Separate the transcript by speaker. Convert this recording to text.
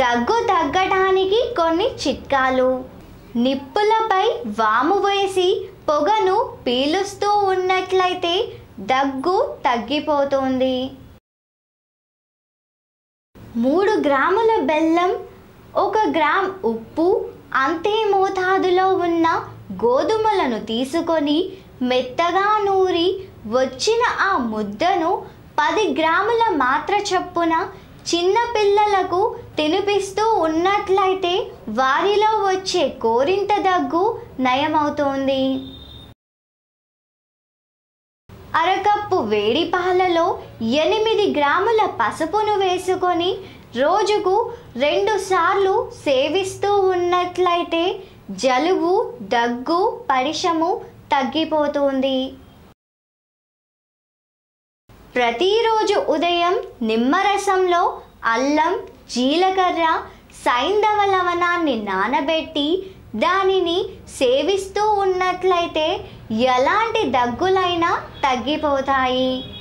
Speaker 1: దగ్గు తగ్గడానికి కొన్ని చిట్కాలు నిప్పులపై వాము వేసి పొగను పీలుస్తూ ఉన్నట్లయితే దగ్గు తగ్గిపోతుంది మూడు గ్రాముల బెల్లం ఒక గ్రామ్ ఉప్పు అంతే మోతాదులో ఉన్న గోధుమలను తీసుకొని మెత్తగా నూరి వచ్చిన ఆ ముద్దను పది గ్రాముల మాత్ర చొప్పున చిన్న పిల్లలకు తినిపిస్తూ ఉన్నట్లయితే వారిలో వచ్చే కోరింత దగ్గు నయమవుతోంది అరకప్పు వేడి పాలలో ఎనిమిది గ్రాముల పసుపును వేసుకొని రోజుకు రెండు సార్లు సేవిస్తూ ఉన్నట్లయితే జలుబు దగ్గు పరిశము తగ్గిపోతుంది ప్రతిరోజు ఉదయం నిమ్మరసంలో అల్లం జీలకర్ర సైంధవ లవణాన్ని నానబెట్టి దానిని సేవిస్తూ ఉన్నట్లయితే ఎలాంటి దగ్గులైనా తగ్గిపోతాయి